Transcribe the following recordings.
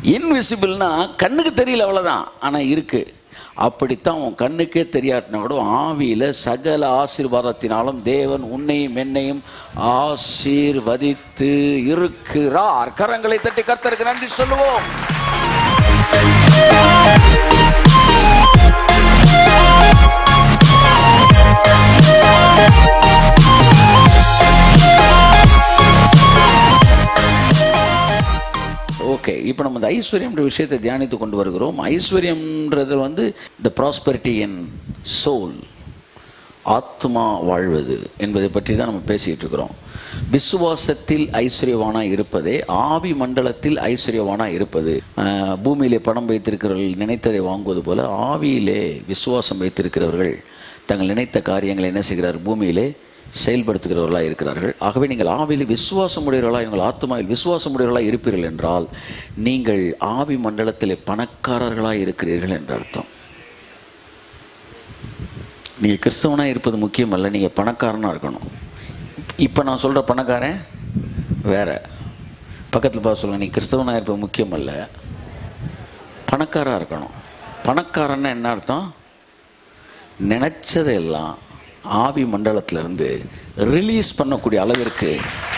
இன்விசிபிள்னா கண்ணுக்கு தெரியல அவ்வளோதான் ஆனால் இருக்கு அப்படித்தான் உன் கண்ணுக்கே தெரியாட்டினா கூட ஆவியில சகல ஆசீர்வாதத்தினாலும் தேவன் உன்னையும் என்னையும் ஆசீர்வதித்து இருக்கிறார் கரங்களை தட்டி கர்த்தருக்கு நன்றி சொல்லுவோம் ஓகே இப்போ நம்ம இந்த ஐஸ்வர்யம்ன்ற விஷயத்தை தியானித்து கொண்டு வருகிறோம் ஐஸ்வர்யம்ன்றது வந்து த ப்ராஸ்பரிட்டி இன் சோல் ஆத்மா வாழ்வது என்பதை பற்றி தான் நம்ம பேசிக்கிட்டு இருக்கிறோம் விசுவாசத்தில் ஐஸ்வர்யவானா இருப்பதே ஆவி மண்டலத்தில் ஐஸ்வர்யவானா இருப்பது அஹ், பூமியிலே பணம் வைத்திருக்கிறவர்கள் நினைத்ததை வாங்குவது போல ஆவியிலே விசுவாசம் வைத்திருக்கிறவர்கள் தங்கள் நினைத்த காரியங்களை என்ன செய்கிறார் பூமியிலே செயல்படுத்துகிறவர்களாக இருக்கிறார்கள் ஆகவே நீங்கள் ஆவியில் விசுவாசம் உடையவர்களாக உங்கள் ஆத்மாவில் விசுவாசம் உடையவர்களாக இருப்பீர்கள் என்றால் நீங்கள் ஆவி மண்டலத்திலே பணக்காரர்களாக இருக்கிறீர்கள் என்று அர்த்தம் நீங்கள் கிறிஸ்தவனாக இருப்பது முக்கியம் அல்ல நீங்கள் பணக்காரனாக இருக்கணும் இப்போ நான் சொல்கிற பணக்காரன் வேற பக்கத்தில் பார்த்து சொல்லுங்க நீ கிறிஸ்தவனாக இருப்பது முக்கியம் அல்ல பணக்காராக இருக்கணும் பணக்காரன்னா என்ன அர்த்தம் நினைச்சதெல்லாம் ஆவி மண்டலத்திலிருந்து ரிலீஸ் பண்ணக்கூடிய அளவிற்கு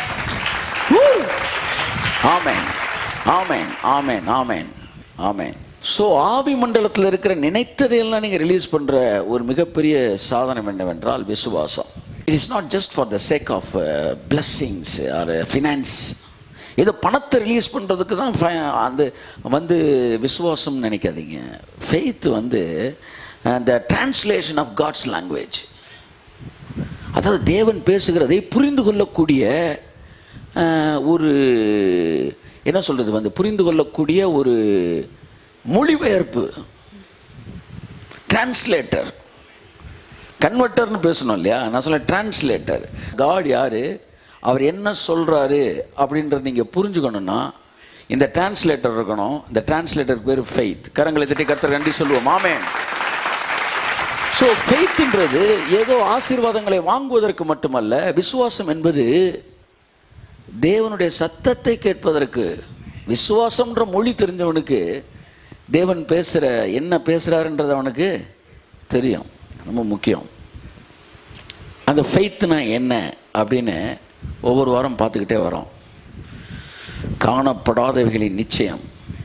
ஆமேன் ஆமேன் ஆமேன் ஆமேன் ஆமேன் ஸோ ஆவி மண்டலத்தில் இருக்கிற நினைத்ததையெல்லாம் நீங்கள் ரிலீஸ் பண்ணுற ஒரு மிகப்பெரிய சாதனம் என்னவென்றால் விசுவாசம் it is not just for the sake of blessings or finance ஏதோ பணத்தை ரிலீஸ் பண்ணுறதுக்கு தான் fi- அந்த வந்து விசுவாசம் நினைக்காதீங்க ஃபெய்த் வந்து the translation of God's language அதாவது தேவன் பேசுகிறதை புரிந்து கொள்ளக்கூடிய அஹ், ஒரு என்ன சொல்றது வந்து புரிந்து கொள்ளக்கூடிய ஒரு மொழிபெயர்ப்பு டிரான்ஸ்லேட்டர் கன்வெர்ட்டர்னு பேசணும் இல்லையா நான் சொல்ல டிரான்ஸ்லேட்டர் காட் யாரு அவர் என்ன சொல்றாரு அப்படின்றத நீங்க புரிஞ்சுக்கணும்னா இந்த டிரான்ஸ்லேட்டர் இருக்கணும் இந்த டிரான்ஸ்லேட்டர் பேர் ஃபெய்த் கரங்களை தட்டி கர்த்தர் நன்றி சொல்லுவோம் ஆமென் ஸோ ஃபெய்த்ன்றது ஏதோ ஆசீர்வாதங்களை வாங்குவதற்கு மட்டுமல்ல விசுவாசம் என்பது தேவனுடைய சத்தத்தை கேட்பதற்கு விசுவாசம்ன்ற மொழி தெரிஞ்சவனுக்கு தேவன் பேசுகிற என்ன பேசுகிறாருன்றது அவனுக்கு தெரியும் ரொம்ப முக்கியம் அந்த ஃபெய்த்னா என்ன அப்படின்னு ஒவ்வொரு வாரம் பார்த்துக்கிட்டே வரோம் காணப்படாதவைகளின் நிச்சயம்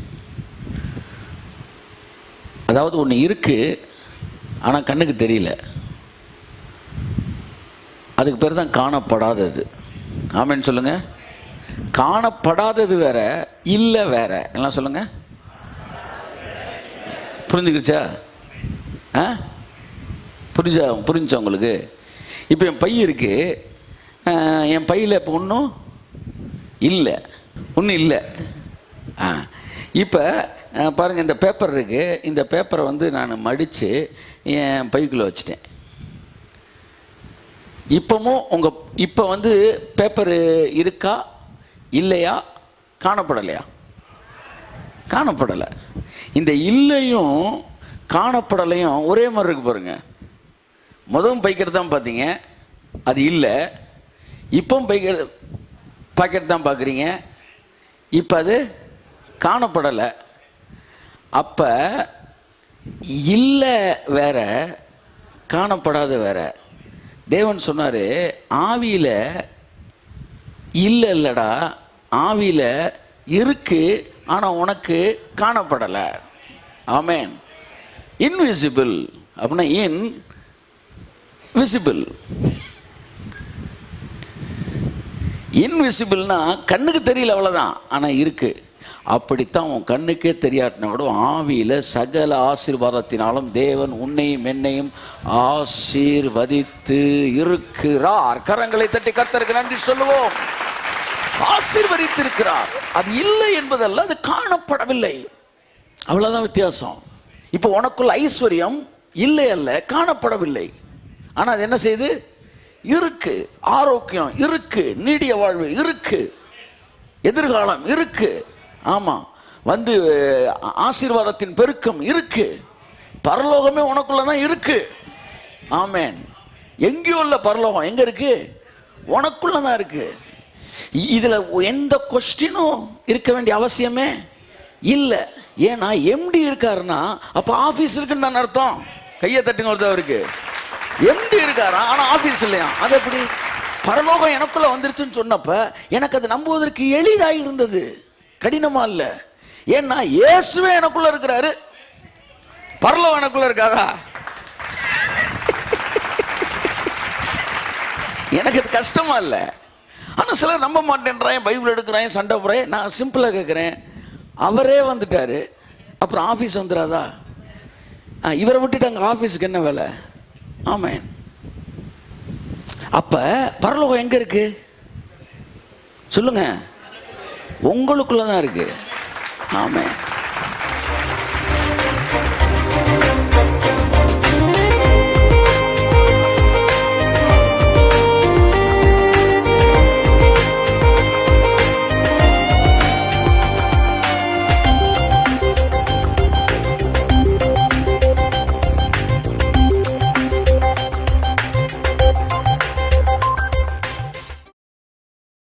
அதாவது ஒன்று இருக்கு ஆனால் கண்ணுக்கு தெரியல அதுக்கு பேர் தான் காணப்படாதது ஆமென்னு சொல்லுங்க காணப்படாதது வேற இல்லை வேற எல்லாம் சொல்லுங்க புரிஞ்சுக்கிச்சா ஆ புரிஞ்சா புரிஞ்சா உங்களுக்கு இப்போ என் பை இருக்கு ஆ, என் பையில் இப்போ ஒன்றும் இல்லை ஒன்றும் இல்லை ஆ இப்போ பாருங்கள் இந்த பேப்பர் இருக்கு இந்த பேப்பரை வந்து நான் மடித்து என் பைக்குள்ளே வச்சுட்டேன் இப்போவும் உங்கள் இப்போ வந்து பேப்பர் இருக்கா இல்லையா காணப்படலையா காணப்படலை இந்த இல்லையும் காணப்படலையும் ஒரே மாதிரி இருக்கு பாருங்க முதல் பைக்கெட் தான் பார்த்தீங்க அது இல்லை இப்போ பைக்கெட் பாக்கெட் தான் பார்க்குறீங்க இப்போ அது காணப்படலை அப்போ இல்லை வேற காணப்படாத வேற தேவன் சொன்னார் ஆவியில் இல்லை இல்லைடா ஆவியில் இருக்கு ஆனால் உனக்கு காணப்படலை ஆமேன் இன்விசிபிள் அப்படின்னா இன் விசிபிள் இன்விசிபிள்னா கண்ணுக்கு தெரியல அவ்வளோதான் ஆனால் இருக்கு அப்படித்தான் உன் கண்ணுக்கே தெரியாட்டினா கூட ஆவியில் சகல ஆசீர்வாதத்தினாலும் தேவன் உன்னையும் என்னையும் ஆசீர்வதித்து இருக்கிறார் கரங்களை தட்டி கர்த்தருக்கு நன்றி சொல்லுவோம் ஆசீர்வதித்திருக்கிறார் அது இல்லை என்பதல்ல அது காணப்படவில்லை அவ்வளவுதான் வித்தியாசம் இப்போ உனக்குள்ள ஐஸ்வர்யம் இல்லை அல்ல காணப்படவில்லை ஆனா அது என்ன செய்யுது இருக்கு ஆரோக்கியம் இருக்கு நீடிய வாழ்வு இருக்கு எதிர்காலம் இருக்கு ஆமா வந்து அஹ், ஆசீர்வாதத்தின் பெருக்கம் இருக்கு பரலோகமே உனக்குள்ள தான் இருக்கு ஆமென் எங்கேயோ உள்ள பரலோகம் எங்க இருக்கு உனக்குள்ள தான் இருக்கு இ- இதுல எந்த கொஸ்டினும் இருக்க வேண்டிய அவசியமே இல்லை ஏன்னா எம்டி இருக்காருன்னா அப்போ ஆஃபீஸ் இருக்குன்னு தான் அர்த்தம் கையை தட்டுங்க ஒருத்தவருக்கு எம்டி இருக்காரா ஆனால் ஆஃபீஸ் இல்லையா அது எப்படி பரலோகம் எனக்குள்ள வந்துருச்சுன்னு சொன்னப்ப எனக்கு அது நம்புவதற்கு எளிதாக இருந்தது கடினமா இல்லை ஏன்னா இயேசுவே எனக்குள்ள இருக்கிறாரு பரலோகம் எனக்குள்ள இருக்காதா எனக்கு அது கஷ்டமா இல்லை ஆனால் சிலர் நம்ப மாட்டேன்றான் பைபிள் எடுக்கிறான் சண்டை போகிறேன் நான் சிம்பிளாக கேட்குறேன் அவரே வந்துட்டாரு அப்புறம் ஆஃபீஸ் வந்துடாதா ஆ, இவரை விட்டுட்டு அங்கே ஆஃபீஸுக்கு என்ன வேலை ஆமாம் அப்போ பரலோகம் எங்கே இருக்கு சொல்லுங்க உங்களுக்குள்ள தான் இருக்கு ஆமாம்